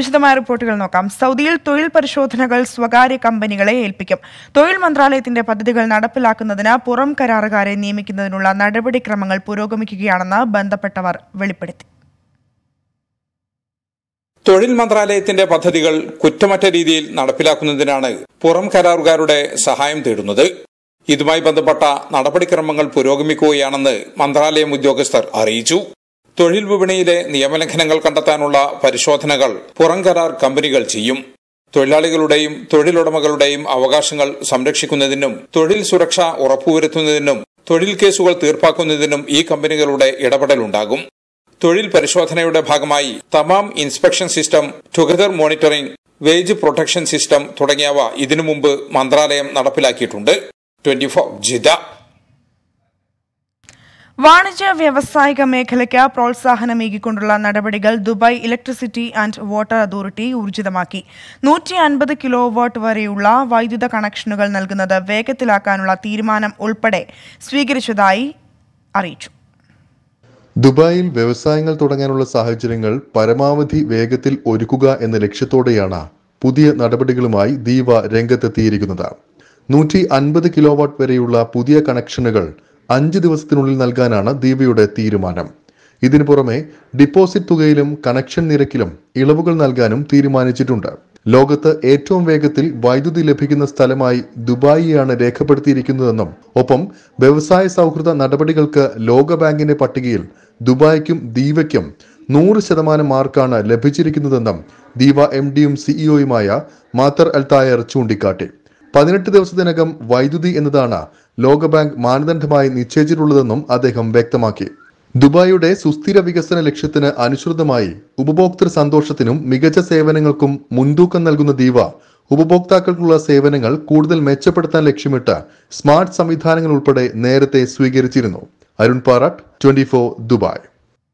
വിശദമായ റിപ്പോർട്ടുകൾ നോക്കാം സൗദിയിൽ തൊഴിൽ പരിശോധനകൾ സ്വകാര്യ കമ്പനികളെ ഏൽപ്പിക്കും തൊഴിൽ മന്ത്രാലയത്തിന്റെ പദ്ധതികൾ നടപ്പിലാക്കുന്നതിന് പുറം കരാറുകാരെ നിയമിക്കുന്നതിനുള്ള നടപടിക്രമങ്ങൾ പുരോഗമിക്കുകയാണെന്ന് ബന്ധപ്പെട്ടവർ വെളിപ്പെടുത്തി തൊഴിൽ മന്ത്രാലയത്തിന്റെ പദ്ധതികൾ കുറ്റമറ്റ രീതിയിൽ നടപ്പിലാക്കുന്നതിനാണ് പുറം കരാറുകാരുടെ സഹായം തേടുന്നത് ഇതുമായി ബന്ധപ്പെട്ട നടപടിക്രമങ്ങൾ പുരോഗമിക്കുകയാണെന്ന് മന്ത്രാലയം ഉദ്യോഗസ്ഥർ അറിയിച്ചു തൊഴിൽ വിപണിയിലെ നിയമലംഘനങ്ങൾ കണ്ടെത്താനുള്ള പരിശോധനകൾ പുറം കരാർ കമ്പനികൾ ചെയ്യും തൊഴിലാളികളുടെയും തൊഴിലുടമകളുടെയും അവകാശങ്ങൾ സംരക്ഷിക്കുന്നതിനും തൊഴിൽ സുരക്ഷ ഉറപ്പുവരുത്തുന്നതിനും തൊഴിൽ കേസുകൾ തീർപ്പാക്കുന്നതിനും ഈ കമ്പനികളുടെ ഇടപെടലുണ്ടാകും തൊഴിൽ പരിശോധനയുടെ ഭാഗമായി തമാം inspection system together monitoring wage protection system തുടങ്ങിയവ ഇതിനു മുമ്പ് മന്ത്രാലയം നടപ്പിലാക്കിയിട്ടുണ്ട് ട്വന്റി ഫോർ ജിദ വാണിജ്യ വ്യാവസായിക മേഖലയ്ക്ക് പ്രോത്സാഹനമേകിക്കൊണ്ടുള്ള നടപടികൾ Dubai electricity and water authority ഊർജിതമാക്കി നൂറ്റി അൻപത് കിലോ വാട്ട് വരെയുള്ള വൈദ്യുത കണക്ഷനുകൾ നൽകുന്നത് വേഗത്തിലാക്കാനുള്ള തീരുമാനം ഉൾപ്പെടെ സ്വീകരിച്ചതായി അറിയിച്ചു ദുബായിൽ വ്യവസായങ്ങൾ തുടങ്ങാനുള്ള സാഹചര്യങ്ങൾ പരമാവധി വേഗത്തിൽ ഒരുക്കുക എന്ന ലക്ഷ്യത്തോടെയാണ് പുതിയ നടപടികളുമായി ദീവ രംഗത്തെത്തിയിരിക്കുന്നത് നൂറ്റി അൻപത് കിലോവാട്ട് വരെയുള്ള പുതിയ കണക്ഷനുകൾ അഞ്ച് ദിവസത്തിനുള്ളിൽ നൽകാനാണ് ദീപയുടെ തീരുമാനം ഇതിനു പുറമെ ഡിപ്പോസിറ്റ് തുകയിലും കണക്ഷൻ നിരക്കിലും ഇളവുകൾ നൽകാനും തീരുമാനിച്ചിട്ടുണ്ട് ലോകത്ത് ഏറ്റവും വേഗത്തിൽ വൈദ്യുതി ലഭിക്കുന്ന സ്ഥലമായി ദുബായിയാണ് രേഖപ്പെടുത്തിയിരിക്കുന്നതെന്നും ഒപ്പം വ്യവസായ സൗഹൃദ നടപടികൾക്ക് ലോകബാങ്കിന്റെ പട്ടികയിൽ ദുബായ്ക്കും ദീവയ്ക്കും നൂറ് ശതമാനം മാർക്കാണ് ലഭിച്ചിരിക്കുന്നതെന്നും ദീവ എം ഡിയും സിഇഒയുമായ മാത്തർ അൽത്തായർ ചൂണ്ടിക്കാട്ടി പതിനെട്ട് ദിവസത്തിനകം വൈദ്യുതി എന്നതാണ് ലോകബാങ്ക് മാനദണ്ഡമായി നിശ്ചയിച്ചിട്ടുള്ളതെന്നും അദ്ദേഹം വ്യക്തമാക്കി ദുബായിയുടെ സുസ്ഥിര വികസന ലക്ഷ്യത്തിന് അനുസൃതമായി ഉപഭോക്തൃ സന്തോഷത്തിനും മികച്ച സേവനങ്ങൾക്കും മുൻതൂക്കം നൽകുന്ന ദീവ ഉപഭോക്താക്കൾക്കുള്ള സേവനങ്ങൾ കൂടുതൽ മെച്ചപ്പെടുത്താൻ ലക്ഷ്യമിട്ട് സ്മാർട്ട് സംവിധാനങ്ങൾ ഉൾപ്പെടെ നേരത്തെ സ്വീകരിച്ചിരുന്നു Arun Parattu twenty Dubai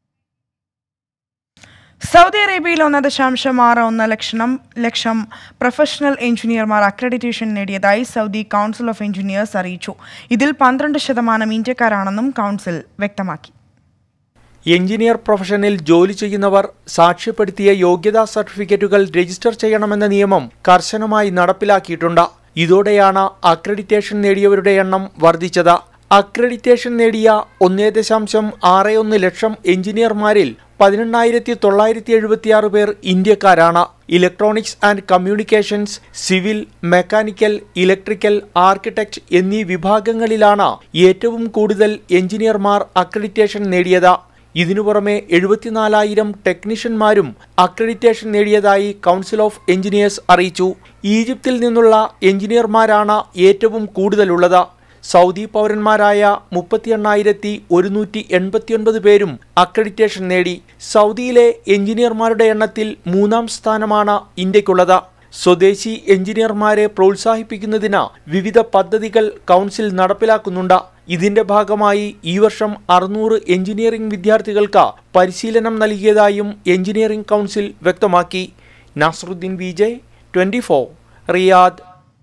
Saudi അറേബ്യയിൽ ഒന്ന് ദശാംശം ആറ് ഒന്ന് ലക്ഷം ലക്ഷം പ്രൊഫഷണൽ എഞ്ചിനീയർമാർ അക്രഡിറ്റേഷൻ നേടിയതായി സൗദി കൗൺസിൽ ഓഫ് എഞ്ചിനീയേഴ്സ് അറിയിച്ചു ഇതിൽ പന്ത്രണ്ട് ശതമാനം ഇന്ത്യക്കാരാണെന്നും കൗൺസിൽ വ്യക്തമാക്കി എഞ്ചിനീയർ പ്രൊഫഷനിൽ ജോലി ചെയ്യുന്നവർ സാക്ഷ്യപ്പെടുത്തിയ യോഗ്യതാ സർട്ടിഫിക്കറ്റുകൾ രജിസ്റ്റർ ചെയ്യണമെന്ന നിയമം കർശനമായി നടപ്പിലാക്കിയിട്ടുണ്ട് ഇതോടെയാണ് അക്രഡിറ്റേഷൻ നേടിയവരുടെ എണ്ണം വർദ്ധിച്ചത് അക്രഡിറ്റേഷൻ നേടിയ ഒന്നേ ദശാംശം ആറ് ഒന്ന് ലക്ഷം എഞ്ചിനീയർമാരിൽ പതിനെണ്ണായിരത്തി തൊള്ളായിരത്തി എഴുപത്തിയാറ് പേർ ഇന്ത്യക്കാരാണ് electronics and communications civil mechanical electrical architect എന്നീ വിഭാഗങ്ങളിലാണ് ഏറ്റവും കൂടുതൽ എഞ്ചിനീയർമാർ അക്രഡിറ്റേഷൻ നേടിയത് ഇതിനു പുറമെ എഴുപത്തിനാലായിരം ടെക്നീഷ്യന്മാരും അക്രഡിറ്റേഷൻ നേടിയതായി കൗൺസിൽ ഓഫ് എഞ്ചിനീയേഴ്സ് അറിയിച്ചു ഈജിപ്തിൽ നിന്നുള്ള എഞ്ചിനീയർമാരാണ് ഏറ്റവും കൂടുതലുള്ളത് സൗദി പൗരന്മാരായ മുപ്പത്തി എണ്ണായിരത്തി ഒരുന്നൂറ്റി എൺപത്തിയൊൻപത് പേരും അക്രഡിറ്റേഷൻ നേടി സൗദിയിലെ എഞ്ചിനീയർമാരുടെ എണ്ണത്തിൽ മൂന്നാം സ്ഥാനമാണ് ഇന്ത്യക്കുള്ളത് സ്വദേശി എഞ്ചിനീയർമാരെ പ്രോത്സാഹിപ്പിക്കുന്നതിന് വിവിധ പദ്ധതികൾ കൗൺസിൽ നടപ്പിലാക്കുന്നുണ്ട് ഇതിന്റെ ഭാഗമായി ഈ വർഷം അറുന്നൂറ് എഞ്ചിനീയറിംഗ് വിദ്യാർത്ഥികൾക്ക് പരിശീലനം നൽകിയതായും എഞ്ചിനീയറിംഗ് കൗൺസിൽ വ്യക്തമാക്കി നാസറുദ്ദീൻ വിജയ് ട്വന്റി റിയാദ്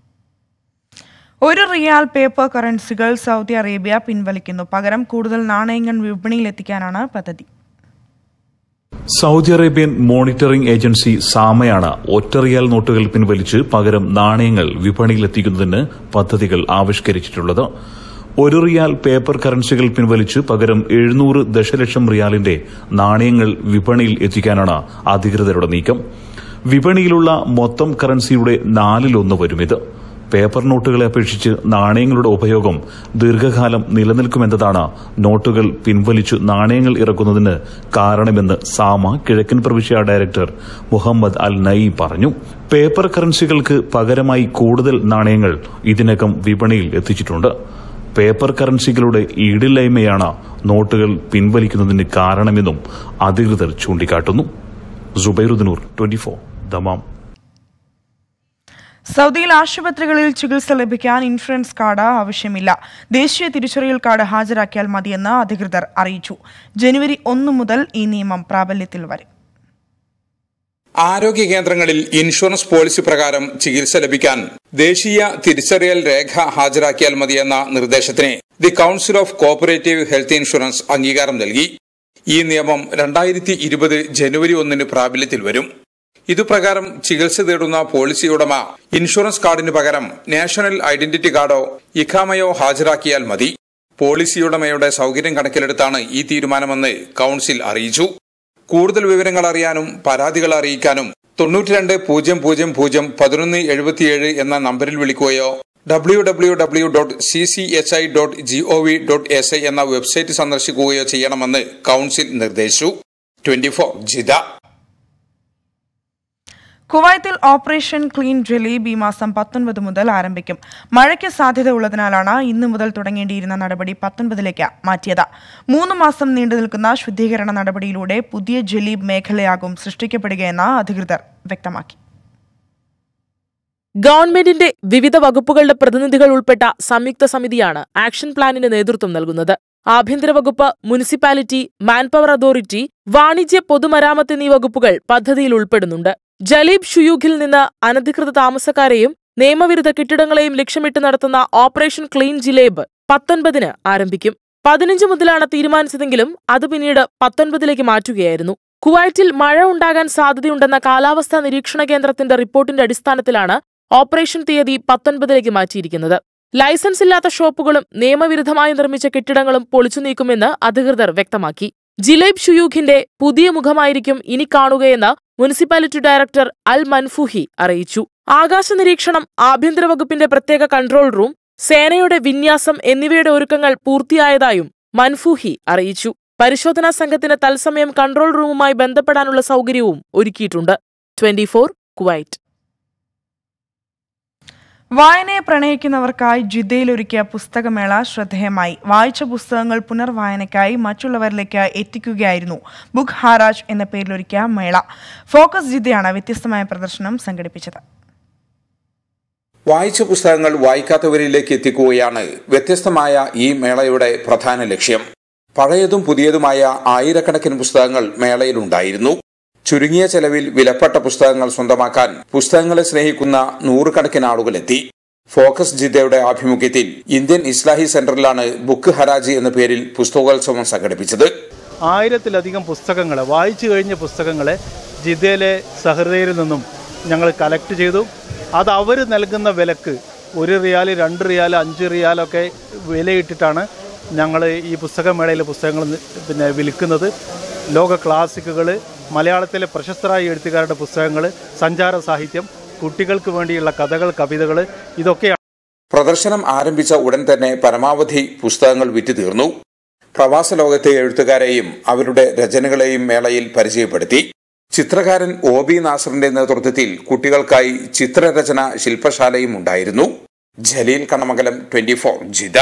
ഒരു റിയാൽ പേപ്പർ കറൻസികൾ സൗദി അറേബ്യ പിൻവലിക്കുന്നു പകരം കൂടുതൽ നാണയങ്ങൾ വിപണിയിൽ എത്തിക്കാനാണ് പദ്ധതി സൗദി അറേബ്യൻ മോണിറ്ററിംഗ് ഏജൻസി സാമയാണ് ഒറ്റ റിയാൽ നോട്ടുകൾ പിൻവലിച്ച് പകരം നാണയങ്ങൾ വിപണിയിലെത്തിക്കുന്നതിന് പദ്ധതികൾ ആവിഷ്കരിച്ചിട്ടുള്ളത് ഒരു റിയാൽ പേപ്പർ കറൻസികൾ പിൻവലിച്ച് പകരം എഴുന്നൂറ് ദശലക്ഷം റിയാലിന്റെ നാണയങ്ങൾ വിപണിയിൽ എത്തിക്കാനാണ് അധികൃതരുടെ നീക്കം വിപണിയിലുള്ള മൊത്തം കറൻസിയുടെ നാലിലൊന്ന് വരും ഇത് പേപ്പർ നോട്ടുകളെ അപേക്ഷിച്ച് നാണയങ്ങളുടെ ഉപയോഗം ദീർഘകാലം നിലനിൽക്കുമെന്നതാണ് നോട്ടുകൾ പിൻവലിച്ചു നാണയങ്ങൾ ഇറക്കുന്നതിന് കാരണമെന്ന് സാമ കിഴക്കൻ പ്രവിശ്യ ഡയറക്ടർ മുഹമ്മദ് അൽ നയി പറഞ്ഞു പേപ്പർ കറൻസികൾക്ക് പകരമായി കൂടുതൽ നാണയങ്ങൾ ഇതിനകം വിപണിയിൽ എത്തിച്ചിട്ടുണ്ട് പേപ്പർ കറൻസികളുടെ ഈടില്ലായ്മയാണ് നോട്ടുകൾ പിൻവലിക്കുന്നതിന് കാരണമെന്നും അധികൃതർ ചൂണ്ടിക്കാട്ടുന്നു സുബൈറുദ്ദൂർ ട്വന്റി ഫോർ ദമാം സൗദിയിൽ ആശുപത്രികളിൽ ചികിത്സ ലഭിക്കാൻ ഇൻഷുറൻസ് കാർഡ് ആവശ്യമില്ല ദേശീയ തിരിച്ചറിയൽ കാർഡ് ഹാജരാക്കിയാൽ മതിയെന്ന് അധികൃതർ അറിയിച്ചു ജനുവരി ഒന്ന് മുതൽ ഈ നിയമം പ്രാബല്യത്തിൽ വരും ആരോഗ്യ കേന്ദ്രങ്ങളിൽ ഇൻഷുറൻസ് പോളിസി പ്രകാരം ചികിത്സ ലഭിക്കാൻ ദേശീയ തിരിച്ചറിയൽ രേഖ ഹാജരാക്കിയാൽ മതിയെന്ന നിർദ്ദേശത്തിന് the council of cooperative health insurance അംഗീകാരം നൽകി ഈ നിയമം രണ്ടായിരത്തി ഇരുപത് ജനുവരി ഒന്നിന് പ്രാബല്യത്തിൽ വരും ഇതുപ്രകാരം ചികിത്സ തേടുന്ന പോളിസി ഉടമ ഇൻഷുറൻസ് കാർഡിന് പകരം നാഷണൽ ഐഡന്റിറ്റി കാർഡോ ഇഖാമയോ ഹാജരാക്കിയാൽ മതി പോളിസി ഉടമയുടെ സൗകര്യം കണക്കിലെടുത്താണ് ഈ തീരുമാനമെന്ന് കൌൺസിൽ അറിയിച്ചു കൂടുതൽ വിവരങ്ങൾ അറിയാനും പരാതികൾ അറിയിക്കാനും തൊണ്ണൂറ്റിരണ്ട് പൂജ്യം പൂജ്യം പൂജ്യം പതിനൊന്ന് എഴുപത്തിയേഴ് എന്ന നമ്പറിൽ വിളിക്കുകയോ W W W dot C C H I dot G O V dot S I എന്ന വെബ്സൈറ്റ് സന്ദർശിക്കുകയോ ചെയ്യണമെന്ന് കൌൺസിൽ നിർദ്ദേശിച്ചു ട്വന്റി ഫോർ ജിത കുവൈത്തിൽ ഓപ്പറേഷൻ ക്ലീൻ ജലീബ് ഈ മാസം പത്തൊൻപത് മുതൽ ആരംഭിക്കും മഴയ്ക്ക് സാധ്യത ഉള്ളതിനാലാണ് ഇന്ന് മുതൽ തുടങ്ങേണ്ടിയിരുന്ന നടപടി പത്തൊൻപതിലേക്ക് മാറ്റിയത് മൂന്ന് മാസം നീണ്ടു നിൽക്കുന്ന ശുദ്ധീകരണ നടപടിയിലൂടെ പുതിയ ജലീബ് മേഖലയാകും സൃഷ്ടിക്കപ്പെടുകയെന്ന് അധികൃതർ വ്യക്തമാക്കി ഗവൺമെന്റിന്റെ വിവിധ വകുപ്പുകളുടെ പ്രതിനിധികൾ ഉൾപ്പെട്ട സംയുക്ത സമിതിയാണ് ആക്ഷൻ പ്ലാനിന് നേതൃത്വം നൽകുന്നത് ആഭ്യന്തര വകുപ്പ് മുനിസിപ്പാലിറ്റി മാൻപവർ അതോറിറ്റി വാണിജ്യ പൊതുമരാമത്ത് എന്നീ വകുപ്പുകൾ പദ്ധതിയിൽ ഉൾപ്പെടുന്നുണ്ട് ജലീബ് ഷുയൂഖിൽ നിന്ന് അനധികൃത താമസക്കാരെയും നിയമവിരുദ്ധ കെട്ടിടങ്ങളെയും ലക്ഷ്യമിട്ട് നടത്തുന്ന ഓപ്പറേഷൻ ക്ലീൻ ജിലേബ് പത്തൊൻപതിന് ആരംഭിക്കും പതിനഞ്ച് മുതലാണ് തീരുമാനിച്ചതെങ്കിലും അത് പിന്നീട് പത്തൊൻപതിലേക്ക് മാറ്റുകയായിരുന്നു കുവൈറ്റിൽ മഴ ഉണ്ടാകാൻ സാധ്യതയുണ്ടെന്ന കാലാവസ്ഥാ നിരീക്ഷണ കേന്ദ്രത്തിന്റെ റിപ്പോർട്ടിന്റെ അടിസ്ഥാനത്തിലാണ് ഓപ്പറേഷൻ തീയതി പത്തൊൻപതിലേക്ക് മാറ്റിയിരിക്കുന്നത് ലൈസൻസ് ഇല്ലാത്ത ഷോപ്പുകളും നിയമവിരുദ്ധമായി നിർമ്മിച്ച കെട്ടിടങ്ങളും പൊളിച്ചു നീക്കുമെന്ന് അധികൃതർ വ്യക്തമാക്കി ജിലേബ് ഷുയൂഖിന്റെ പുതിയ മുഖമായിരിക്കും ഇനി കാണുകയെന്ന് മുനിസിപ്പാലിറ്റി ഡയറക്ടർ അൽ മൻഫൂഹി അറിയിച്ചു ആകാശ നിരീക്ഷണം ആഭ്യന്തര വകുപ്പിന്റെ പ്രത്യേക കൺട്രോൾ റൂം സേനയുടെ വിന്യാസം എന്നിവയുടെ ഒരുക്കങ്ങൾ പൂർത്തിയായതായും മൻഫൂഹി അറിയിച്ചു പരിശോധനാ സംഘത്തിന് തത്സമയം കൺട്രോൾ റൂമുമായി ബന്ധപ്പെടാനുള്ള സൗകര്യവും ഒരുക്കിയിട്ടുണ്ട് ട്വന്റി കുവൈറ്റ് വായനയെ പ്രണയിക്കുന്നവർക്കായി ജിദ്ദയിൽ ഒരുക്കിയ പുസ്തകമേള ശ്രദ്ധേയമായി വായിച്ച പുസ്തകങ്ങൾ പുനർവായനയ്ക്കായി മറ്റുള്ളവരിലേക്ക് എത്തിക്കുകയായിരുന്നു ബുക്ക് ഹാരാജ് എന്ന പേരിലൊരുക്കിയ മേള ഫോക്കസ് ജിദ്ദയാണ് വ്യത്യസ്തമായ പ്രദർശനം സംഘടിപ്പിച്ചത് വായിച്ച പുസ്തകങ്ങൾ വായിക്കാത്തവരിലേക്ക് എത്തിക്കുകയാണ് വ്യത്യസ്തമായ ഈ മേളയുടെ പ്രധാന ലക്ഷ്യം പഴയതും പുതിയതുമായ ആയിരക്കണക്കിന് പുസ്തകങ്ങൾ മേളയിലുണ്ടായിരുന്നു ചുരുങ്ങിയ ചെലവിൽ വിലപ്പെട്ട പുസ്തകങ്ങൾ സ്വന്തമാക്കാൻ പുസ്തകങ്ങളെ സ്നേഹിക്കുന്ന നൂറുകണക്കിന് ആളുകളെത്തി ഫോക്കസ് ജിദ്ദയുടെ ആഭിമുഖ്യത്തിൽ ഇന്ത്യൻ ഇസ്ലാഹി സെന്ററിലാണ് ബുക്ക് ഹരാജി എന്ന പേരിൽ പുസ്തകോത്സവം സംഘടിപ്പിച്ചത് ആയിരത്തിലധികം പുസ്തകങ്ങൾ വായിച്ചു കഴിഞ്ഞ പുസ്തകങ്ങളെ ജിദ്ദയിലെ സഹൃദയരിൽ നിന്നും ഞങ്ങൾ കളക്ട് ചെയ്തു അത് അവർ നൽകുന്ന വിലക്ക് ഒരു റിയാൽ രണ്ട് റിയാൽ അഞ്ച് റിയാലൊക്കെ വിലയിട്ടിട്ടാണ് ഞങ്ങൾ ഈ പുസ്തകമേളയിലെ പുസ്തകങ്ങൾ നി- പിന്നെ വിൽക്കുന്നത് ലോക ക്ലാസിക്കുകൾ മലയാളത്തിലെ പ്രശസ്തരായ എഴുത്തുകാരുടെ പുസ്തകങ്ങൾ സഞ്ചാര സാഹിത്യം കുട്ടികൾക്ക് വേണ്ടിയുള്ള കഥകൾ കവിതകൾ ഇതൊക്കെയാണ് പ്രദർശനം ആരംഭിച്ച ഉടൻ തന്നെ പരമാവധി പുസ്തകങ്ങൾ വിറ്റുതീർന്നു പ്രവാസ ലോകത്തെ എഴുത്തുകാരെയും അവരുടെ രചനകളെയും മേളയിൽ പരിചയപ്പെടുത്തി ചിത്രകാരൻ ഒ ബി നാസറിന്റെ നേതൃത്വത്തിൽ കുട്ടികൾക്കായി ചിത്രരചന ശില്പശാലയും ഉണ്ടായിരുന്നു ജലീൽ കണമംഗലം ട്വന്റി ഫോർ ജിത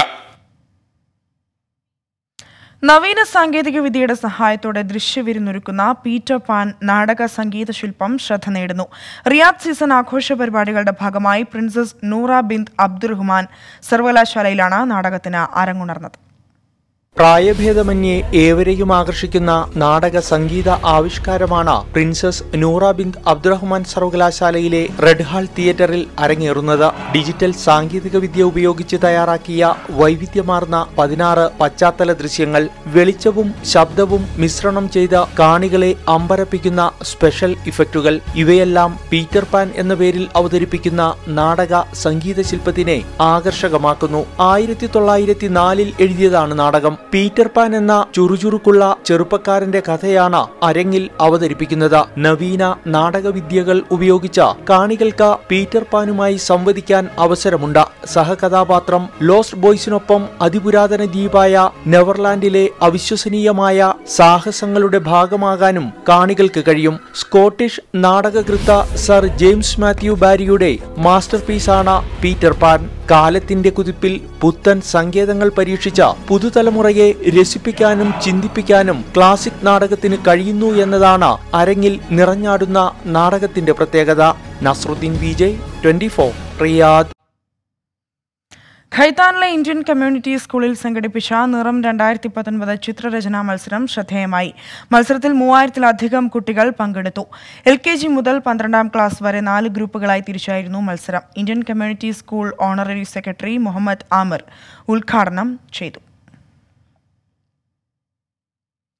നവീന സാങ്കേതിക വിദ്യയുടെ സഹായത്തോടെ ദൃശ്യവിരുന്നൊരുക്കുന്ന പീറ്റർ പാൻ നാടക സംഗീത ശില്പം ശ്രദ്ധ നേടുന്നു റിയാദ് സീസൺ ആഘോഷ പരിപാടികളുടെ ഭാഗമായി പ്രിൻസസ് നൂറ ബിന്ദ് അബ്ദുറഹ്മാൻ സർവകലാശാലയിലാണ് നാടകത്തിന് അരങ്ങുണർന്നത് പ്രായഭേദമന്യേ ഏവരെയും ആകർഷിക്കുന്ന നാടക സംഗീത ആവിഷ്കാരമാണ് പ്രിൻസസ് നൂറ ബിന്ദ് അബ്ദുറഹ്മാൻ സർവകലാശാലയിലെ റെഡ് ഹാൾ തിയേറ്ററിൽ അരങ്ങേറുന്നത് ഡിജിറ്റൽ സാങ്കേതിക വിദ്യ ഉപയോഗിച്ച് തയ്യാറാക്കിയ വൈവിധ്യമാർന്ന പതിനാറ് പശ്ചാത്തല ദൃശ്യങ്ങൾ വെളിച്ചവും ശബ്ദവും മിശ്രണം ചെയ്ത് കാണികളെ അമ്പരപ്പിക്കുന്ന സ്പെഷ്യൽ ഇഫക്റ്റുകൾ ഇവയെല്ലാം പീറ്റർ പാൻ എന്ന പേരിൽ അവതരിപ്പിക്കുന്ന നാടക സംഗീത ശില്പത്തിനെ ആകർഷകമാക്കുന്നു ആയിരത്തി തൊള്ളായിരത്തി നാലിൽ എഴുതിയതാണ് നാടകം പീറ്റർ പാൻ എന്ന ചുറുചുറുക്കുള്ള ചെറുപ്പക്കാരന്റെ കഥയാണ് അരങ്ങിൽ അവതരിപ്പിക്കുന്നത് നവീന നാടകവിദ്യകൾ ഉപയോഗിച്ച് കാണികൾക്ക് പീറ്റർ പാനുമായി സംവദിക്കാൻ അവസരമുണ്ട് സഹകഥാപാത്രം ലോസ്റ്റ് ബോയ്സിനൊപ്പം അതിപുരാതന ദ്വീപായ നെവർലാൻഡിലെ അവിശ്വസനീയമായ സാഹസങ്ങളുടെ ഭാഗമാകാനും കാണികൾക്ക് കഴിയും സ്കോട്ടിഷ് നാടകകൃത്ത സർ ജെയിംസ് മാത്യു ബാരിയുടെ മാസ്റ്റർപീസാണ് പീറ്റർ പാൻ കാലത്തിന്റെ കുതിപ്പിൽ പുത്തൻ സങ്കേതങ്ങൾ പരീക്ഷിച്ച പുതുതലമുറയെ രസിപ്പിക്കാനും ചിന്തിപ്പിക്കാനും ക്ലാസിക് നാടകത്തിന് കഴിയുന്നു എന്നതാണ് അരങ്ങിൽ നിറഞ്ഞാടുന്ന നാടകത്തിന്റെ പ്രത്യേകത Nasruddin Vijay twenty four Riyadh ഖൈത്താനിലെ ഇന്ത്യൻ കമ്മ്യൂണിറ്റി സ്കൂളിൽ സംഘടിപ്പിച്ച നിറം രണ്ടായിരത്തി പത്തൊൻപത് ചിത്രരചനാ മത്സരം ശ്രദ്ധേയമായി മത്സരത്തിൽ മൂവായിരത്തിലധികം കുട്ടികൾ പങ്കെടുത്തു എൽ കെ ജി മുതൽ പന്ത്രണ്ടാം ക്ലാസ് വരെ നാല് ഗ്രൂപ്പുകളായി തിരിച്ചായിരുന്നു മത്സരം Indian community school honorary secretary Muhammad Aamir ഉദ്ഘാടനം ചെയ്തു